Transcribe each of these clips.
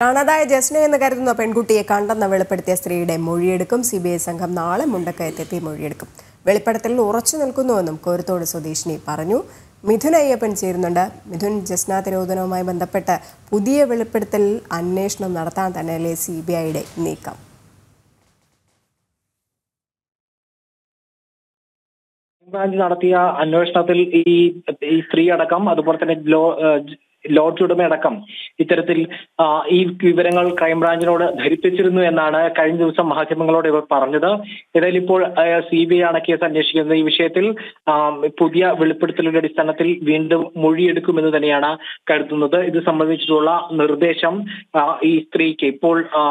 കാണാതായ ജസ്ന എന്ന് കരുതുന്ന പെൺകുട്ടിയെ കണ്ടെന്ന് വെളിപ്പെടുത്തിയ സ്ത്രീയുടെ മൊഴിയെടുക്കും സി ബി ഐ സംഘം നാളെ മുണ്ടക്കയത്തെത്തി മൊഴിയെടുക്കും വെളിപ്പെടുത്തലിൽ ഉറച്ചു നിൽക്കുന്നുവെന്നും കോരത്തോട് സ്വദേശിനി പറഞ്ഞു മിഥുൻ അയ്യപ്പൻ ചേരുന്നുണ്ട് മിഥുൻ ജസ്ന തിരോധനവുമായി ബന്ധപ്പെട്ട് പുതിയ വെളിപ്പെടുത്തലിൽ അന്വേഷണം നടത്താൻ തന്നെയല്ലേ സി ബി ഐയുടെ നീക്കം ക്രൈംബ്രാഞ്ച് നടത്തിയ അന്വേഷണത്തിൽ ഈ ഈ സ്ത്രീ അടക്കം അതുപോലെ തന്നെ ലോ ഏഹ് ലോഡ്ജ് ഉടമയടക്കം ഇത്തരത്തിൽ ആ, ഈ വിവരങ്ങൾ ക്രൈംബ്രാഞ്ചിനോട് ധരിപ്പിച്ചിരുന്നു എന്നാണ് കഴിഞ്ഞ ദിവസം മാധ്യമങ്ങളോട് ഇവർ പറഞ്ഞത് ഏതായാലും ഇപ്പോൾ സി ബി ഐ ആണ് കേസ് അന്വേഷിക്കുന്നത് ഈ വിഷയത്തിൽ ആ, പുതിയ വെളിപ്പെടുത്തലുടെ അടിസ്ഥാനത്തിൽ വീണ്ടും മൊഴിയെടുക്കുമെന്ന് തന്നെയാണ് കരുതുന്നത് ഇത് സംബന്ധിച്ചിട്ടുള്ള നിർദ്ദേശം ആ, ഈ സ്ത്രീക്ക് ഇപ്പോൾ ആ,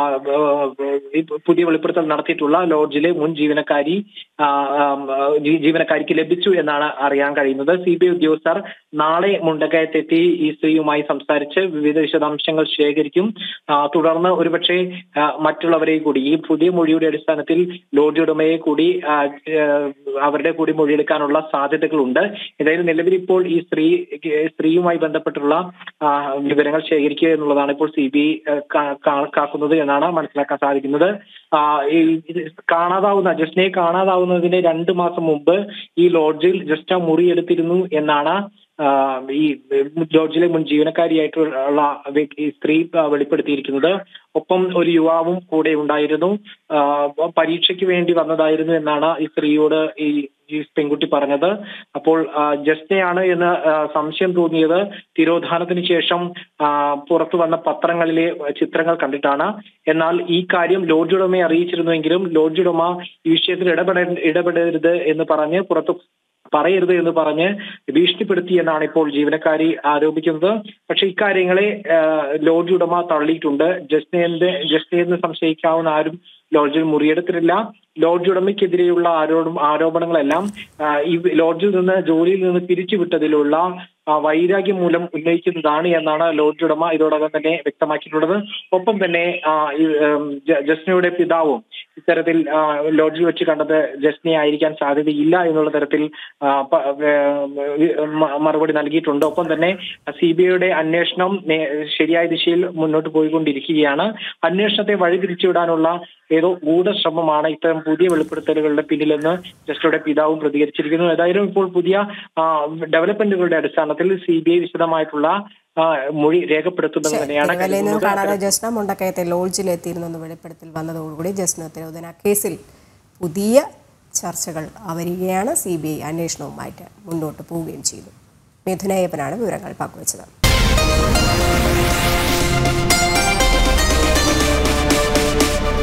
ആ, ഈ പുതിയ വെളിപ്പെടുത്തൽ നടത്തിയിട്ടുള്ള ലോഡ്ജിലെ മുൻ ജീവനക്കാരി ആ, ആ, ജീ- ജീവനക്കാരിക്ക് ലഭിച്ചു എന്നാണ് അറിയാൻ കഴിയുന്നത് സി ബി ഐ ഉദ്യോഗസ്ഥർ നാളെ മുണ്ടക്കയത്തെത്തി ഈ സ്ത്രീയുമായി സംസാരിച്ച് വിവിധ വിശദാംശങ്ങൾ ശേഖരിക്കും ആ, തുടർന്ന് ഒരുപക്ഷെ ആ, മറ്റുള്ളവരെ കൂടി ഈ പുതിയ മൊഴിയുടെ അടിസ്ഥാനത്തിൽ ലോഡ്ജ് ഉടമയെ കൂടി ആ, ആ, അവരുടെ കൂടി മൊഴിയെടുക്കാനുള്ള സാധ്യതകളുണ്ട് ഏതായാലും നിലവിൽ ഇപ്പോൾ ഈ സ്ത്രീ സ്ത്രീയുമായി ബന്ധപ്പെട്ടുള്ള ആ, വിവരങ്ങൾ ശേഖരിക്കുക എന്നുള്ളതാണ് ഇപ്പോൾ സി ബി ഐ കാക്കുന്നത് എന്നാണ് മനസ്സിലാക്കാൻ സാധിക്കുന്നത് ആ, ഈ ഇത് കാണാതാവുന്ന ജസ്നയെ കാണാതാവുന്നതിന് രണ്ട് മാസം മുമ്പ് ഈ ലോഡ്ജിൽ ജസ്റ്റ് മുറി എടുത്തിരുന്നു എന്നാണ് ആ, ഈ ലോഡ്ജിലെ മുൻ ജീവനക്കാരിയായിട്ടുള്ള വ്യക്തി- ഈ സ്ത്രീ ആ, വെളിപ്പെടുത്തിയിരിക്കുന്നത് ഒപ്പം ഒരു യുവാവും കൂടെ ഉണ്ടായിരുന്നു ആ, പരീക്ഷയ്ക്ക് വേണ്ടി വന്നതായിരുന്നു എന്നാണ് ഈ സ്ത്രീയോട് ഈ ഈ പെൺകുട്ടി പറഞ്ഞത് അപ്പോൾ ആ, ജസ്നയാണ് എന്ന് ആ, സംശയം തോന്നിയത് തിരോധാനത്തിന് ശേഷം ആ, പുറത്തു വന്ന പത്രങ്ങളിലെ ചിത്രങ്ങൾ കണ്ടിട്ടാണ് എന്നാൽ ഈ കാര്യം ലോഡ്ജ് ഉടമയെ അറിയിച്ചിരുന്നുവെങ്കിലും ലോഡ്ജ് ഉടമ ഈ വിഷയത്തിൽ ഇടപെട ഇടപെടരുത് എന്ന് പറഞ്ഞ് പുറത്ത് പറയരുത് എന്ന് പറഞ്ഞ് ഭീഷണിപ്പെടുത്തി എന്നാണ് ഇപ്പോൾ ജീവനക്കാരി ആരോപിക്കുന്നത് പക്ഷെ ഇക്കാര്യങ്ങളെ ആ, ലോഡ്ജ് ഉടമ തള്ളിയിട്ടുണ്ട് ജസ്നയുടെ ജസ്നയെന്ന് സംശയിക്കാവുന്ന ആരും ലോഡ്ജിൽ മുറിയെടുത്തിട്ടില്ല ലോഡ്ജ് ഉടമയ്ക്കെതിരെയുള്ള ആരോപ ആരോപണങ്ങളെല്ലാം ആ, ഈ ലോഡ്ജിൽ നിന്ന് ജോലിയിൽ നിന്ന് പിരിച്ചുവിട്ടതിലുള്ള ആ, വൈരാഗ്യം മൂലം ഉന്നയിക്കുന്നതാണ് എന്നാണ് ലോഡ്ജ് ഉടമ ഇതോടകം തന്നെ വ്യക്തമാക്കിയിട്ടുള്ളത് ഒപ്പം തന്നെ ആ, ഈ, ഉം, ജ- ജസ്നയുടെ പിതാവും ഇത്തരത്തിൽ ആ, ലോഡ്ജിൽ വെച്ച് കണ്ടത് ജസ്നയെ ആയിരിക്കാൻ സാധ്യതയില്ല എന്നുള്ള തരത്തിൽ ആ, പ- ഏ, മ- മറുപടി നൽകിയിട്ടുണ്ട് ഒപ്പം തന്നെ സി ബി ഐയുടെ അന്വേഷണം നേ- ശരിയായ ദിശയിൽ മുന്നോട്ട് പോയിക്കൊണ്ടിരിക്കുകയാണ് അന്വേഷണത്തെ വഴിതിരിച്ചുവിടാനുള്ള ഏതോ ഗൂഢശ്രമമാണ് ഇത്തരം പുതിയ വെളിപ്പെടുത്തലുകളുടെ പിന്നിലെന്ന് ജസ്റ്റിയുടെ പിതാവും പ്രതികരിച്ചിരിക്കുന്നു ഏതായാലും ഇപ്പോൾ പുതിയ ആ, ഡെവലപ്മെന്റുകളുടെ അടിസ്ഥാനത്തിൽ സി ബി ഐ വിശദമായിട്ടുള്ള ആ, മൊഴി രേഖപ്പെടുത്തുന്നത് തന്നെയാണ് തിരുവല്ലയിൽ നിന്ന് കരുതുന്നത്. കാണാതെ ജസ്ന മുണ്ടക്കയത്തെ ലോഡ്ജിൽ എത്തിയിരുന്നു എന്ന് വെളിപ്പെടുത്തൽ വന്നതോടുകൂടി ജസ്ന തിരോധന കേസിൽ പുതിയ ചർച്ചകൾ വരികയാണ് സി ബി ഐ അന്വേഷണവുമായിട്ട് മുന്നോട്ട് പോവുകയും ചെയ്തു മിഥുനയ്യപ്പനാണ് വിവരങ്ങൾ പങ്കുവച്ചത്